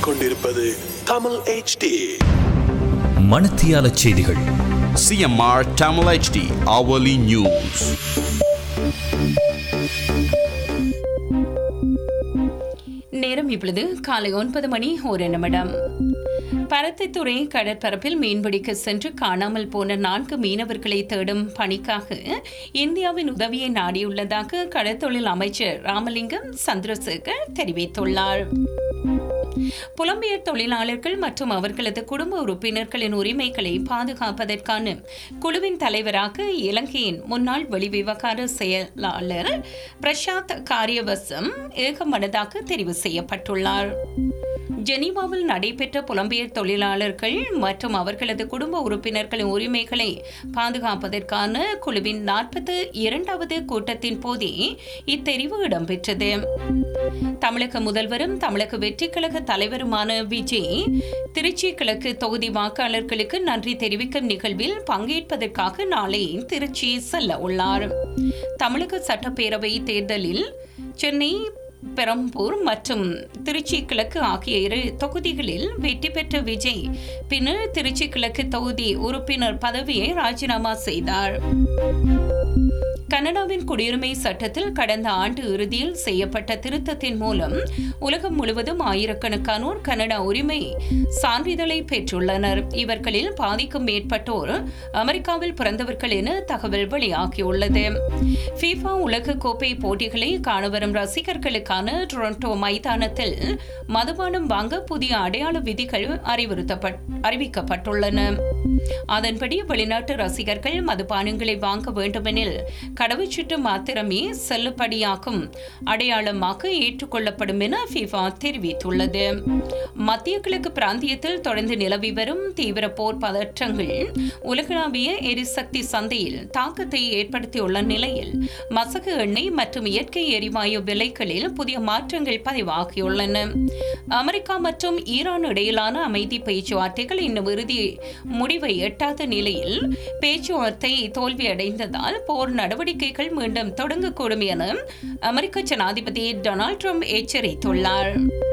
கேட்டுக்கொண்டிருப்பது தமிழ் HD மணத்தியால செய்திகள் CMR Tamil HD hourly news. நேரம் இப்பொழுது காலை ஒன்பது மணி ஒரு நிமிடம் பருத்தித்துறை கடற்பரப்பில் மீன்பிடிக்க சென்று காணாமல் போன நான்கு மீனவர்களை தேடும் பணிக்காக இந்தியாவின் உதவியை நாடியுள்ளதாக கடற்தொழில் அமைச்சர் ராமலிங்கம் சந்திரசேகர் தெரிவித்துள்ளார் புலம்பெயர் தொழிலாளர்கள் மற்றும் அவர்களது குடும்ப உறுப்பினர்களின் உரிமைகளை பாதுகாப்பதற்கான குழுவின் தலைவராக இலங்கையின் முன்னாள் வெளிவிவகார செயலாளர் பிரசாத் காரியவசம் ஏகமனதாக தெரிவு செய்யப்பட்டுள்ளார் ஜெனீவாவில் நடைபெற்ற புலம்பெயர் தொழிலாளர்கள் மற்றும் அவர்களது குடும்ப உறுப்பினர்களின் உரிமைகளை பாதுகாப்பதற்கான குழுவின் நாற்பத்து இரண்டாவது கூட்டத்தின் போதே இத்தெரிவு இடம்பெற்றது தமிழக முதல்வரும் தமிழக வெற்றிக் கழக தலைவருமான விஜய் திருச்சி கிழக்கு தொகுதி வாக்காளர்களுக்கு நன்றி தெரிவிக்கும் நிகழ்வில் பங்கேற்பதற்காக நாளை திருச்சி செல்ல உள்ளார் தமிழக சட்டப்பேரவை தேர்தலில் சென்னை பெரம்பூர் மற்றும் திருச்சி கிழக்கு ஆகிய இரு தொகுதிகளில் வெற்றி பெற்ற விஜய் பின்னர் திருச்சி கிழக்கு தொகுதி உறுப்பினர் பதவியை ராஜினாமா செய்தார் கனடாவின் குடியுரிமை சட்டத்தில் கடந்த ஆண்டு இறுதியில் செய்யப்பட்ட திருத்தத்தின் மூலம் உலகம் முழுவதும் ஆயிரக்கணக்கானோர் கனடா உரிமை சான்றிதழை பெற்றுள்ளனர் இவர்களில் பாதிக்கும் மேற்பட்டோர் அமெரிக்காவில் பிறந்தவர்கள் என தகவல் வெளியாகியுள்ளது ஃபீஃபா உலக கோப்பை போட்டிகளை காண வரும் ரசிகர்களுக்கான டொரண்டோ மைதானத்தில் மதுபானம் வாங்க புதிய அடையாள விதிகள் அறிவுறுத்தப்பட் அறிவிக்கப்பட்டுள்ளன அதன்படி வெளிநாட்டு ரசிகர்கள் மதுபானங்களை வாங்க வேண்டுமெனில் கடவுச்சீட்டு மாத்திரமே செல்லுபடியாகும் அடையாளமாக ஏற்றுக்கொள்ளப்படும் என ஃபிஃபா தெரிவித்துள்ளது மத்திய கிழக்கு பிராந்தியத்தில் தொடர்ந்து நிலவி வரும் தீவிர போர் பதற்றங்கள் உலகளாவிய எரிசக்தி சந்தையில் தாக்கத்தை ஏற்படுத்தியுள்ள நிலையில் மசகு எண்ணெய் மற்றும் இயற்கை எரிவாயு விலைகளில் புதிய மாற்றங்கள் பதிவாகியுள்ளன அமெரிக்கா மற்றும் ஈரான் இடையிலான அமைதி பேச்சுவார்த்தைகள் இன்னும் இறுதி முடிவை எட்டாத நிலையில் பேச்சுவார்த்தை தோல்வியடைந்ததால் போர் நடவடிக்கைகள் மீண்டும் தொடங்கக்கூடும் என அமெரிக்க ஜனாதிபதி டொனால்ட் ட்ரம்ப் எச்சரித்துள்ளார்